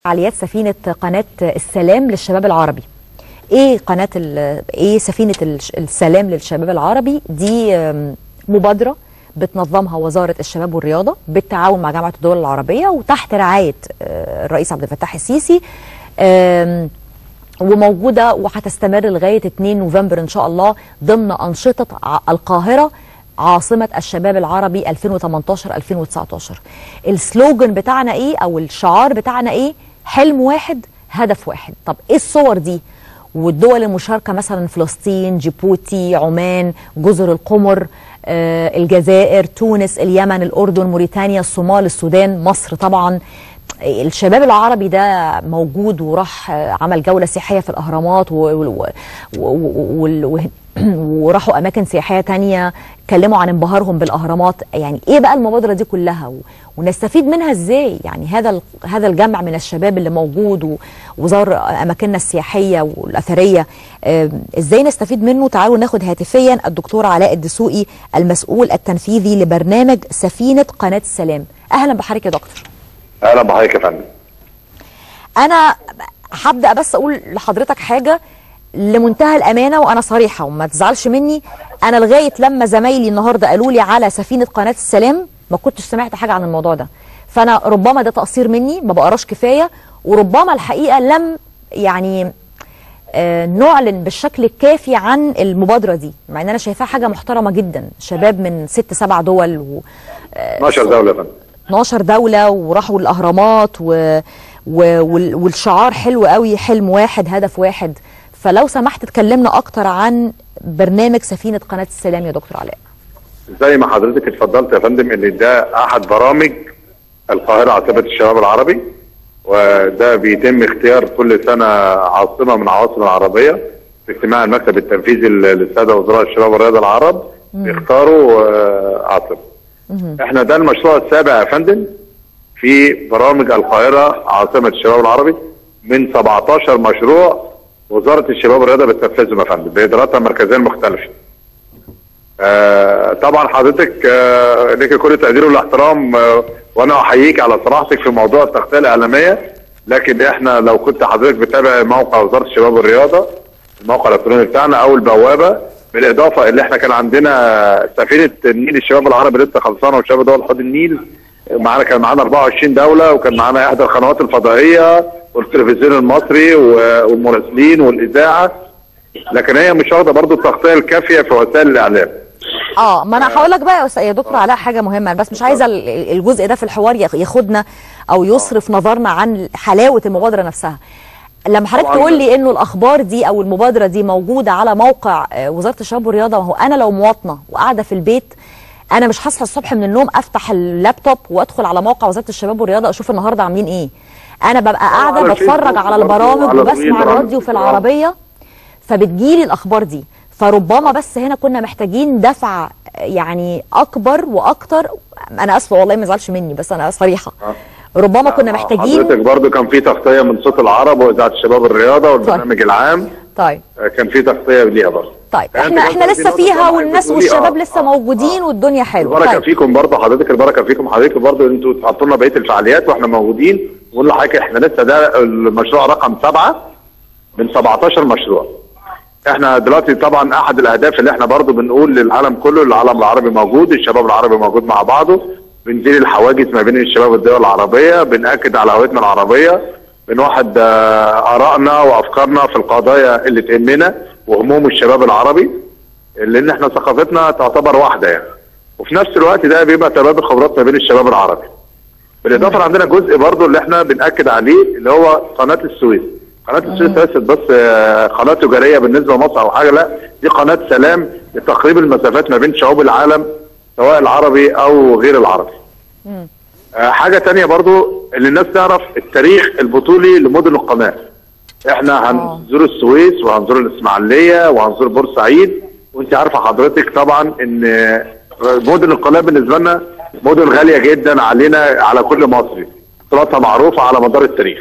فعاليات سفينة قناة السلام للشباب العربي ايه قناة ال- ايه سفينة الش- السلام للشباب العربي دي آم، مبادرة بتنظمها وزارة الشباب والرياضة بالتعاون مع جامعة الدول العربية وتحت رعاية آه، الرئيس عبد الفتاح السيسي آم، وموجودة وهتستمر لغاية 2 نوفمبر إن شاء الله ضمن أنشطة ع- القاهرة عاصمة الشباب العربي 2018-2019 السلوجن بتاعنا إيه أو الشعار بتاعنا إيه حلم واحد هدف واحد طب إيه الصور دي والدول المشاركة مثلا فلسطين جيبوتي عمان جزر القمر آه، الجزائر تونس اليمن الأردن موريتانيا الصومال السودان مصر طبعا الشباب العربي ده موجود وراح آه، عمل جولة سياحية في الأهرامات و- و- و- وال- و- وراحوا أماكن سياحية تانية اتكلموا عن انبهارهم بالأهرامات يعني إيه بقى المبادرة دي كلها و- ونستفيد منها إزاي يعني هذا ال- هذا الجمع من الشباب اللي موجود و- وزار أماكننا السياحية والأثرية آه، إزاي نستفيد منه تعالوا ناخد هاتفيا الدكتور علاء الدسوقي المسؤول التنفيذي لبرنامج سفينة قناة السلام أهلا بحضرتك يا دكتور اهلا بحضرتك يا فندم انا هبدا بس اقول لحضرتك حاجه لمنتهى الامانه وانا صريحه وما تزعلش مني انا لغايه لما زمايلي النهارده قالوا لي على سفينه قناه السلام ما كنتش سمعت حاجه عن الموضوع ده فانا ربما ده تقصير مني ما بقراش كفايه وربما الحقيقه لم يعني آه، نعلن بالشكل الكافي عن المبادره دي مع ان انا شايفاها حاجه محترمه جدا شباب من ست سبع دول و 12 دوله يا فندم 12 دولة وراحوا الأهرامات و... و... وال- والشعار حلو قوي حلم واحد هدف واحد فلو سمحت تكلمنا أكتر عن برنامج سفينة قناة السلام يا دكتور علاء زي ما حضرتك اتفضلت يا فندم ان ده احد برامج القاهره عاصمه الشباب العربي وده بيتم اختيار كل سنه عاصمه من العواصم العربيه في اجتماع المكتب التنفيذي للساده وزراء الشباب والرياضه العرب بيختاروا آه، عاصمه احنا ده المشروع السابع يا فندم في برامج القاهره عاصمه الشباب العربي من 17 مشروع وزاره الشباب والرياضه بتنفذهم يا فندم باداراتها المركزيه المختلفه آه طبعا حضرتك آه لك كل التقدير والاحترام آه وانا احييك على صراحتك في موضوع التغطيه الاعلاميه لكن احنا لو كنت حضرتك بتابع موقع وزاره الشباب والرياضه الموقع الالكتروني بتاعنا او البوابه بالاضافه اللي احنا كان عندنا سفينه النيل الشباب العربي لسه خلصانه وشباب دول حوض النيل معانا كان معانا 24 دوله وكان معانا احدى القنوات الفضائيه والتلفزيون المصري و- والمراسلين والاذاعه لكن هي مش واخده برضه التغطيه الكافيه في وسائل الاعلام اه ما انا هقول لك بقى يا أستاذ- يا دكتور علاء حاجه مهمه أنا بس مش عايزه ال- الجزء ده في الحوار ياخ- ياخدنا او يصرف نظرنا عن حلاوه المبادره نفسها لما حضرتك طبعاً. تقول لي انه الاخبار دي او المبادره دي موجوده على موقع آه، وزاره الشباب والرياضه ما هو انا لو مواطنه وقاعده في البيت انا مش هصحى الصبح من النوم افتح اللابتوب وادخل على موقع وزاره الشباب والرياضه اشوف النهارده عاملين ايه انا ببقى قاعده على بتفرج الفيسبوك على برضه البرامج وعلى وبسمع تويتر الراديو في وعلى العربيه فبتجيلي الاخبار دي فربما بس هنا كنا محتاجين دفع يعني اكبر واكتر انا اسفه والله ما يزعلش مني بس انا صريحه ربما كنا حضرتك محتاجين برضو كان في تغطيه من صوت العرب واذاعه الشباب الرياضه والبرنامج العام طيب آه، كان في تغطيه ليها برضو طيب يعني احنا أنت احنا برضو لسه في نقطة فيها حضرتك والناس بتقولي والشباب آه، لسه آه، موجودين آه. والدنيا حلوه البركه طيب فيكم برضه حضرتك البركه فيكم حضرتك برضه انتوا تحطوا لنا بقيه الفعاليات واحنا موجودين ونقول لحضرتك احنا لسه ده المشروع رقم سبعه من 17 مشروع احنا دلوقتي طبعا احد الاهداف اللي احنا برضه بنقول للعالم كله العالم العربي موجود الشباب العربي موجود مع بعضه بنزيل الحواجز ما بين الشباب والدول العربيه بناكد على هويتنا العربيه بنوحد آه، ارائنا وافكارنا في القضايا اللي تهمنا وهموم الشباب العربي لان احنا ثقافتنا تعتبر واحده يعني وفي نفس الوقت ده بيبقى تبادل خبرات ما بين الشباب العربي بالاضافه عندنا جزء برضو اللي احنا بناكد عليه اللي هو قناه السويس قناه السويس ليست بس آه، قناه تجاريه بالنسبه لمصر او حاجه لا دي قناه سلام لتقريب المسافات ما بين شعوب العالم سواء العربي او غير العربي آه، حاجه تانية برضو اللي الناس تعرف التاريخ البطولي لمدن القناه احنا هنزور السويس وهنزور الاسماعيليه وهنزور بورسعيد وانت عارفه حضرتك طبعا ان مدن القناه بالنسبه لنا مدن غاليه جدا علينا على كل مصري بطولاتها معروفه على مدار التاريخ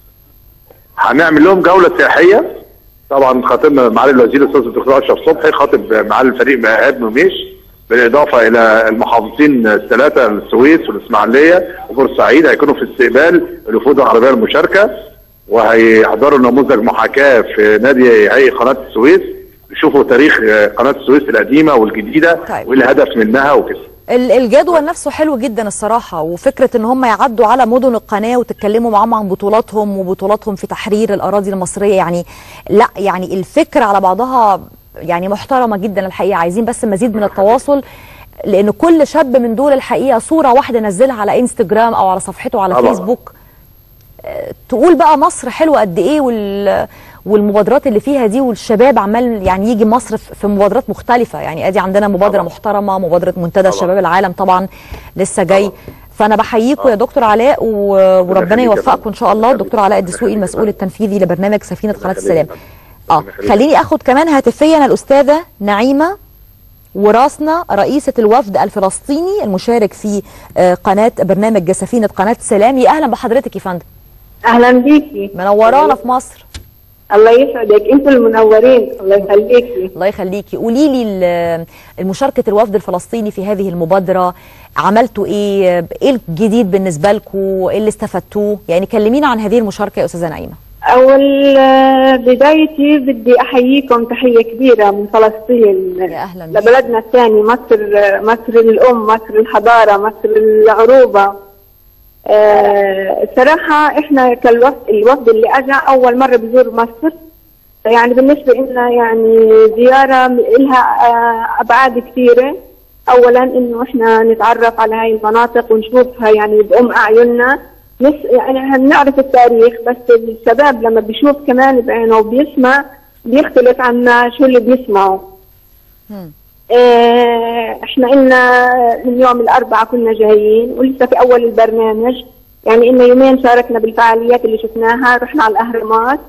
هنعمل لهم جوله سياحيه طبعا خاطبنا معالي الوزير الاستاذ الدكتور اشرف صبحي خاطب معالي الفريق ايهاب مميش بالاضافه الى المحافظين الثلاثه السويس والاسماعيليه وبورسعيد هيكونوا في استقبال الوفود العربيه المشاركه وهيحضروا نموذج محاكاه في نادي هيئه قناه السويس يشوفوا تاريخ قناه السويس القديمه والجديده طيب. وايه الهدف منها وكده ال- الجدول نفسه حلو جدا الصراحة وفكرة ان هم يعدوا على مدن القناة وتتكلموا معاهم عن بطولاتهم وبطولاتهم في تحرير الأراضي المصرية يعني لا يعني الفكرة على بعضها يعني محترمة جدا الحقيقة عايزين بس مزيد من التواصل لأن كل شاب من دول الحقيقة صورة واحدة نزلها على انستجرام أو على صفحته على طبعا. فيسبوك آه، تقول بقى مصر حلوة قد إيه وال والمبادرات اللي فيها دي والشباب عمال يعني يجي مصر في في مبادرات مختلفة يعني ادي عندنا مبادرة طبعا. محترمة مبادرة منتدى طبعا. شباب العالم طبعا لسه جاي طبعا. فانا بحييكم يا دكتور علاء و... وربنا يخليك يا يوفقكم فندم. ان شاء الله ربنا دكتور علاء يخليك. الدسوقي ربنا المسؤول يخليك. التنفيذي لبرنامج سفينه قناه يخليك يا السلام فندم. اه ربنا يخليك. خليني اخد كمان هاتفيا الاستاذه نعيمه وراسنا رئيسة الوفد الفلسطيني المشارك في آه، قناة برنامج سفينة قناة السلام يا أهلا بحضرتك يا فندم اهلا بيكي منورانا في مصر الله يسعدك انتوا المنورين الله يخليكي الله يخليكي قولي لي ال- المشاركة الوفد الفلسطيني في هذه المبادرة عملتوا ايه ايه الجديد بالنسبة لكم ايه اللي استفدتوه يعني كلمينا عن هذه المشاركة يا أستاذة نعيمة اول آه، بدايتي بدي احييكم تحيه كبيره من فلسطين يا أهلاً بيك. لبلدنا الثاني مصر آه، مصر الام مصر الحضاره مصر العروبه آه، صراحه احنا كالوفد الوفد اللي اجى اول مره بزور مصر يعني بالنسبه لنا يعني زياره لها آه، ابعاد كثيره اولا انه احنا نتعرف على هاي المناطق ونشوفها يعني بام اعيننا نس يعني هنعرف التاريخ بس الشباب لما بيشوف كمان بعينه وبيسمع بيختلف عنا شو اللي بيسمعه مم. آه، احنا إلنا من يوم الأربعاء كنا جايين ولسه في أول البرنامج يعني إلنا يومين شاركنا بالفعاليات اللي شفناها رحنا على الأهرامات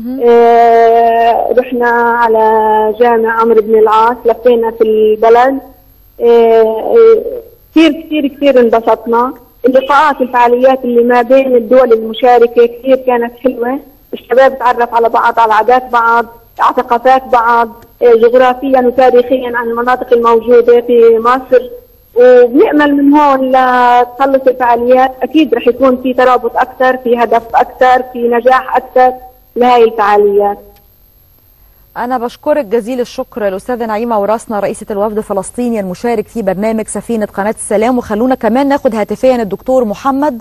آه، رحنا على جامع عمرو بن العاص لفينا في البلد آه، آه، كثير كثير كثير انبسطنا اللقاءات الفعاليات اللي ما بين الدول المشاركة كثير كانت حلوة الشباب تعرف على بعض على عادات بعض على ثقافات بعض آه، جغرافيا وتاريخيا عن المناطق الموجودة في مصر وبنأمل من هون لتخلص الفعاليات أكيد رح يكون في ترابط أكثر في هدف أكثر في نجاح أكثر لهي الفعاليات أنا بشكرك جزيل الشكر الأستاذة نعيمة وراسنا رئيسة الوفد الفلسطيني المشارك في برنامج سفينة قناة السلام وخلونا كمان ناخد هاتفيا الدكتور محمد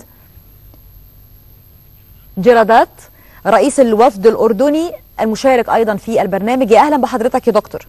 جرادات رئيس الوفد الأردني المشارك أيضا في البرنامج يا أهلا بحضرتك يا دكتور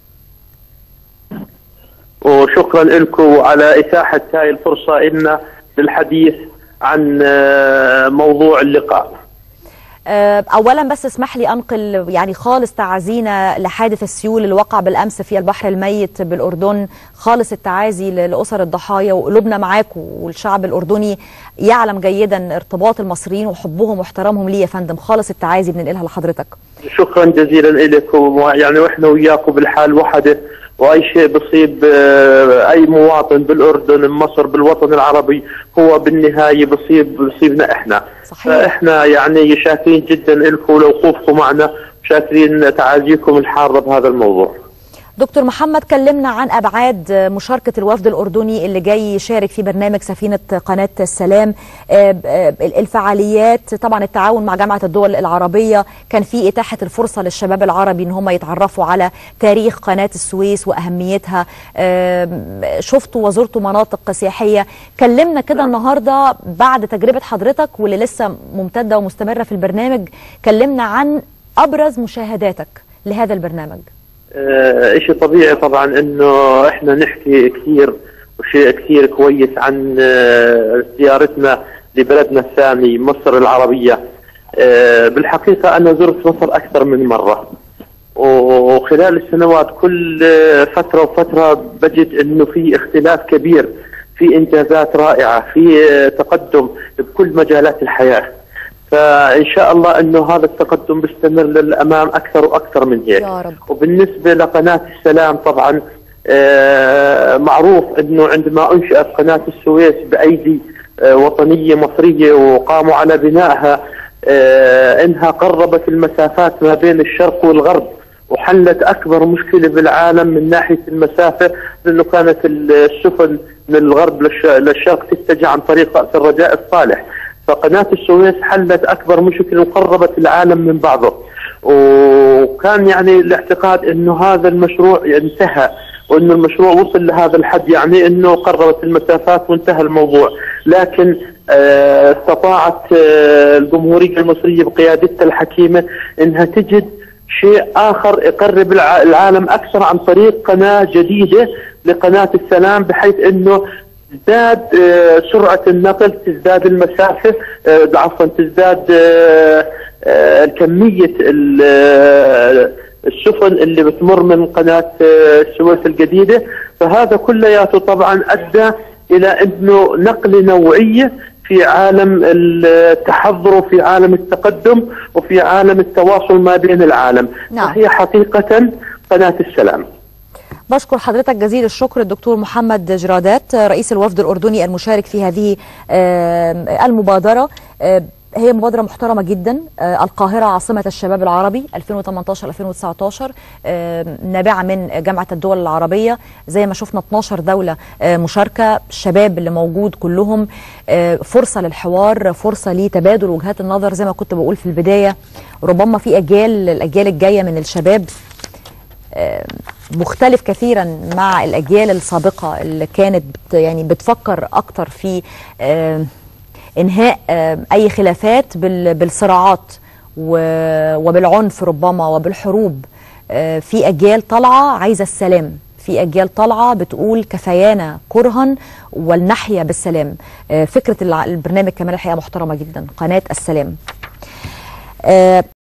وشكرا لكم على إتاحة هاي الفرصة لنا للحديث عن آه، موضوع اللقاء آه، اولا بس اسمح لي انقل يعني خالص تعازينا لحادث السيول اللي وقع بالامس في البحر الميت بالاردن خالص التعازي ل- لاسر الضحايا وقلوبنا معاكم والشعب الاردني يعلم جيدا ارتباط المصريين وحبهم واحترامهم ليه يا فندم خالص التعازي بننقلها لحضرتك شكرا جزيلا لكم يعني واحنا وياكم بالحال وحده واي شيء بصيب آه، اي مواطن بالاردن بمصر بالوطن العربي هو بالنهايه بصيب بصيبنا احنا صحيح. فاحنا يعني شاكرين جدا لكم لوقوفكم معنا شاكرين تعازيكم الحاره بهذا الموضوع دكتور محمد كلمنا عن ابعاد مشاركه الوفد الاردني اللي جاي يشارك في برنامج سفينه قناه السلام آه، آه، الفعاليات طبعا التعاون مع جامعه الدول العربيه كان في اتاحه الفرصه للشباب العربي ان هم يتعرفوا على تاريخ قناه السويس واهميتها آه، شفتوا وزرتوا مناطق سياحيه كلمنا كده النهارده بعد تجربه حضرتك واللي لسه ممتده ومستمره في البرنامج كلمنا عن ابرز مشاهداتك لهذا البرنامج آه، شيء طبيعي طبعا انه احنا نحكي كثير وشيء كثير كويس عن آه، زيارتنا لبلدنا الثاني مصر العربية آه، بالحقيقة انا زرت مصر اكثر من مرة وخلال السنوات كل آه، فترة وفترة بجد انه في اختلاف كبير في انجازات رائعة في آه، تقدم بكل مجالات الحياة فان شاء الله انه هذا التقدم بيستمر للامام اكثر واكثر من هيك يا رب. وبالنسبه لقناه السلام طبعا آه، معروف انه عندما انشئت قناه السويس بايدي آه، وطنيه مصريه وقاموا على بنائها آه، انها قربت المسافات ما بين الشرق والغرب وحلت اكبر مشكله بالعالم من ناحيه المسافه لانه كانت السفن من الغرب للش- للشرق تتجه عن طريق راس الرجاء الصالح فقناه السويس حلت اكبر مشكله وقربت العالم من بعضه وكان يعني الاعتقاد انه هذا المشروع انتهى وانه المشروع وصل لهذا الحد يعني انه قربت المسافات وانتهى الموضوع لكن آه، استطاعت آه، الجمهوريه المصريه بقيادتها الحكيمه انها تجد شيء اخر يقرب الع- العالم اكثر عن طريق قناه جديده لقناه السلام بحيث انه تزداد آه، سرعه النقل تزداد المسافه آه، عفوا تزداد آه، آه، كميه ال- آه، السفن اللي بتمر من قناه آه، السويس الجديده فهذا كلياته طبعا ادى الى انه نقله نوعيه في عالم التحضر وفي عالم التقدم وفي عالم التواصل ما بين العالم نعم. فهي حقيقه قناه السلام بشكر حضرتك جزيل الشكر الدكتور محمد جرادات رئيس الوفد الأردني المشارك في هذه آه، المبادرة آه، هي مبادرة محترمة جدا آه، القاهرة عاصمة الشباب العربي 2018-2019 آه، نابعة من جامعة الدول العربية زي ما شفنا 12 دولة آه، مشاركة الشباب اللي موجود كلهم آه، فرصة للحوار فرصة لتبادل وجهات النظر زي ما كنت بقول في البداية ربما في أجيال الأجيال الجاية من الشباب مختلف كثيرا مع الاجيال السابقه اللي كانت بت يعني بتفكر اكتر في آه، انهاء آه، اي خلافات بال- بالصراعات و- وبالعنف ربما وبالحروب آه، في اجيال طالعه عايزه السلام في اجيال طالعه بتقول كفايانا كرها ولنحيا بالسلام آه، فكره الع- البرنامج كمان الحقيقه محترمه جدا قناه السلام آه،